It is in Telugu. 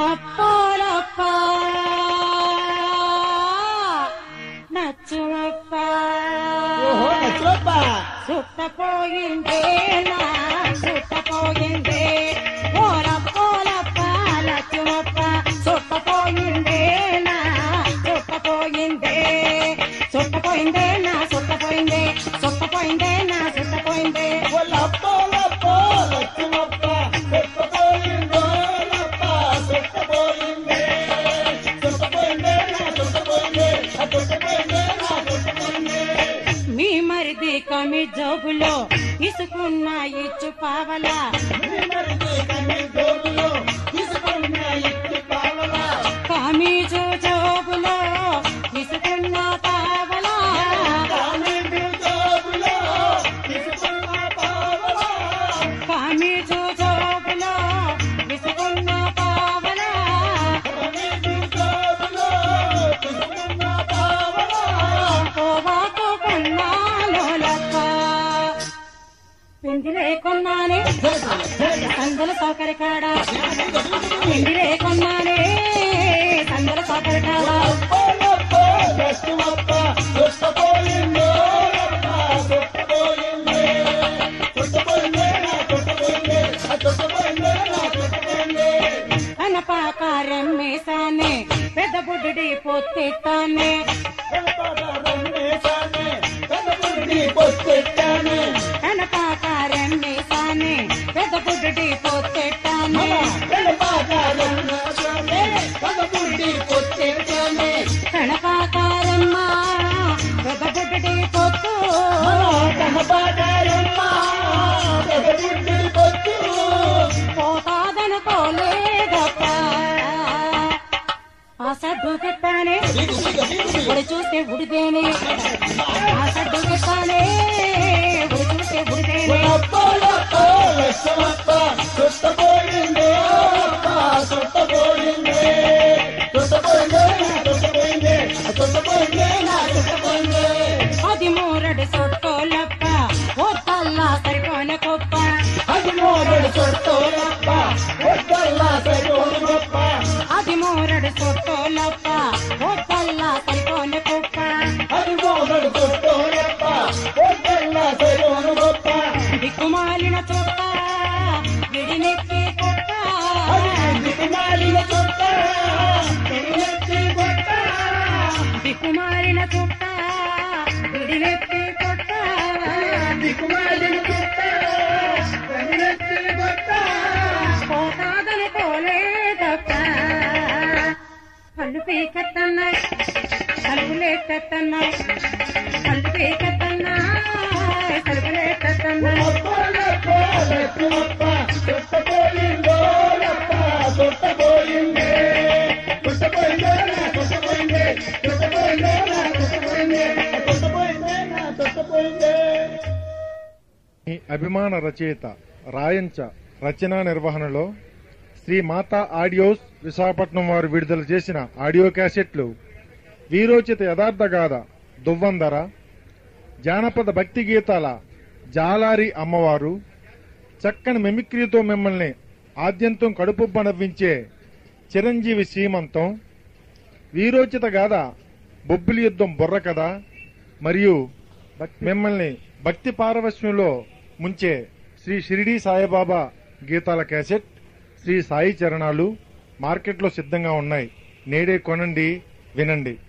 లప్పాలప్ప నచ్చులప్ప ఓహో నచ్చులప్ప సుట్టపోయిందే నా సుట్టపోయిందే ఓలప్పోలప్ప లచ్చులప్ప సుట్టపోయిందే నా సుట్టపోయిందే సుట్టపోయిందే నా సుట్టపోయిందే సుట్టపోయిందే నా సుట్టపోయిందే లప్ప లప్ప లచ్చులప్ప సుట్టపోయిందో లప్ప సుట్టపోయిందే సుట్టపోయిందే నా సుట్టపోయిందే ఆ సుట్టపోయిందే నా సుట్టపోయిందే మీ మరిది కమి జోబులో ఇసుకున్న ఇచ్చు పావలా నీ మరిది కన్ని జోబులో తీసుకున్న ఇట్టి పావలా కమీజు జోబులో ఇసుకున్న పావలా కామిడి జోబులో తీసుకున్న పావలా కమీజు జోబులో ఇసుకున్న పావలా కామిడి జోబులో తీసుకున్న పావలా కోవాకు కొన్నాను లక్క పిండిలే కొన్నానే సందుల సౌకర్య కాడ పిండిలే కొన్నానే సందుల సౌకర్య కాడ అనపాకారెమ్మేసానే పెద్ద బుడ్డి పొత్తిట్టానే అనపాకారెమ్మేసానే పెద్ద బుడ్డి పొత్తిట్టానే కణపాకారమ్మ పెద్ద బుడ్డి పొత్తు పోతాదనుకోలేదప్ప ఆ సడ్డు గిట్టానే ఉడి చూస్తే ఉడిదేనే ఆ సడ్డు గిట్టానే ఉడి చూస్తే ఉడిదేనే అది మూరడు సొట్టోలప్ప ఒత్తల్లా సరిపోన కొప్ప అది మోదడు చుట్టూలప్ప ఒక్కల్లా సరిపోను గొప్ప అది మూరడు సొట్టోలప్ప ఒత్తల్లా సరిపోన కొప్ప అది మోదడు చుట్టూలప్ప ఒక్కల్లా సరిపోను గొప్ప దిక్కుమాలిన చొక్క విడినెక్కి కొక్క అది దిక్కుమాలిన చుట్ట తిరిగెత్తి కొట్ట దిక్కుమాలిన చొక్క విడినెక్కి కొక్క దిక్కుమాలిన చుట్ట తిరిగెత్తి కొట్ట పోతాదనుకోలేదప్ప పళ్ళు పీకెత్తన్నాయి తలుపులేకెత్తన్నాయి పళ్ళు పీకెత్తన్నాయి తలుపులేకెత్తన్నాయి అప్పలప్ప లెక్కలప్ప చుట్టపోయిందో లప్ప చుట్టపోయిందే చుట్టపోయిందే నా చుట్టపోయిందే చుట్టపోయిందే నా చుట్టపోయిందే చుట్టపోయిందే నా చుట్టపోయిందే మీ అభిమాన రచయిత రాయంచ రచనా నిర్వహణలో శ్రీ మాతా ఆడియోస్ విశాఖపట్నం వారు విడుదల చేసిన ఆడియో క్యాసెట్లు వీరోచిత యథార్థ గాథ దువ్వందర జానపద భక్తి గీతాల జాలారి అమ్మవారు చక్కని మిమిక్రీతో మిమ్మల్ని ఆద్యంతం కడుపుబ్బ నవ్వించే చిరంజీవి శ్రీమంతం వీరోచిత గాథ బొబ్బిలి యుద్ధం బుర్ర కథ మరియు మిమ్మల్ని భక్తి పారవశ్యంలో ముంచే శ్రీ షిరిడి సాయిబాబా గీతాల క్యాసెట్ శ్రీ సాయి చరణాలు మార్కెట్లో సిద్ధంగా ఉన్నాయి నేడే కొనండి వినండి